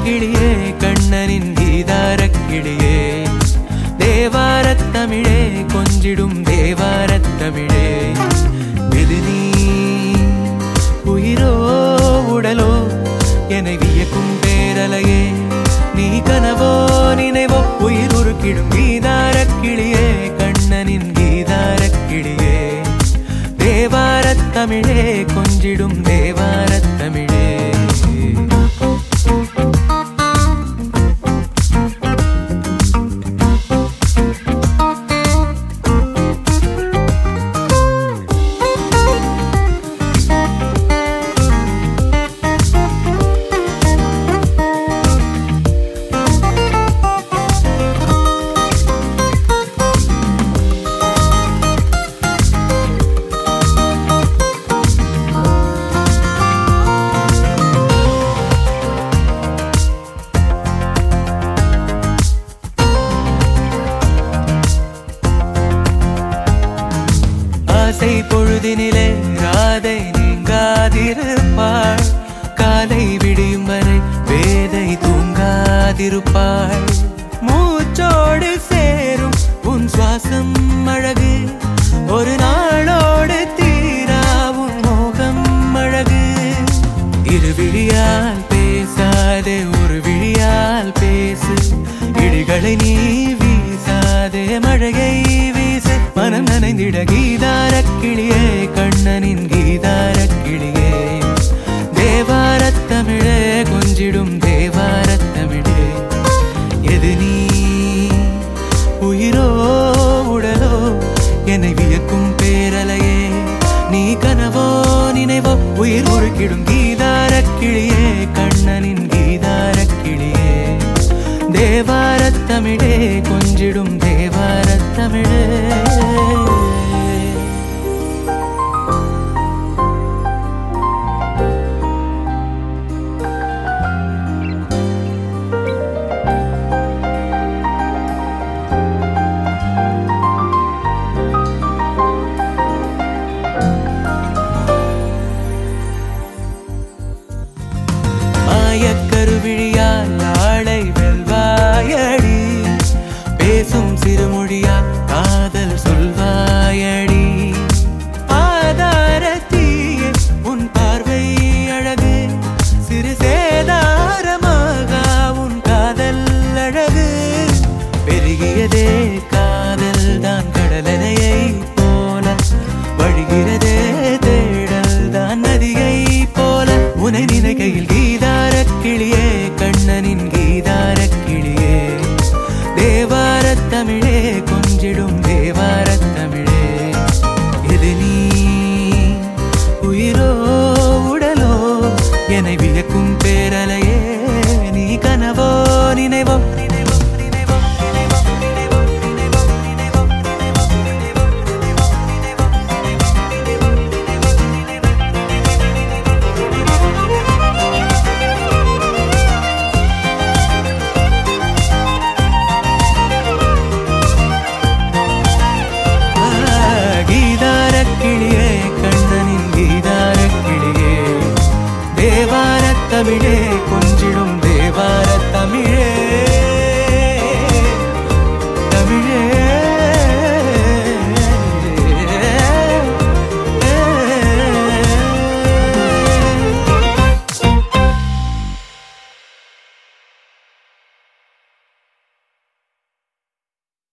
கிளியே கண்ணனின் கீதாரக் கிளியே தேவாரத் தமிழே கொஞ்சிடும் தேவாரத் தமிழே இது நீ உயிரோ உடலோ என வியக்கும் பேரலையே நீ கனவோ நினைவோ உயிர் உருக்கிடும் கீதாரக் கிளியே கண்ணனின் கீதாரக் கிளியே தேவாரத் தமிழே கொஞ்சிடும் தேவாரத் தமிழே ஆசை பொழுதினிலே ராதை நீங்காதிருப்பாள் காலை விடியும் வரை வேதை தூங்காதிருப்பாள் மூச்சோடு சேரும் உன் சுவாசம் அழகு ஒரு நாளோடு தீரா உன் மோகம் அழகு இரு விழியால் பேசாதே ஒரு விழியால் பேசு இடிகளை நீ வீசாதே மழையை வீசு மனம் நனைந்திட கீதாரக் கிளியே கண்ணனின் கீதாரக் கிளியே தேவாரத் தமிழே கொஞ்சிடும் தேவாரத் தமிழே எது நீ உயிரோ உடலோ என்னை வியக்கும் பேரலையே நீ கனவோ நினைவோ உயிர் உருக்கிடும் கீதாரக் கிளியே கண்ணனின் கீதாரக் கிளியே தேவாரத் தமிழே கொஞ்சிடும் தேவாரத் தமிழே மாயக்கருவிழியால் நாளை வெல்வாயடி பேசும் சிறுமொழியா காதல் சொல்வாயடி ஆதாரத்தீயே உன் பார்வை அழகு சிறு சேதாரமாக உன் காதல் அழகு பெருகியதே காதல் தான் கடலனையை போல வழிகிறதே தேடல் தான் நதியை போல உனை நினைக்கையில் கீதாரக் கிளியே கண்ணனின் கீதாரக் கிளியே தேவாரத் தமிழே கொஞ்சிடும் தேவாரத் தமிழே இது நீ உயிரோ உடலோ என்னை வியக்கும் பேரலையே நீ கனவோ நினைவோ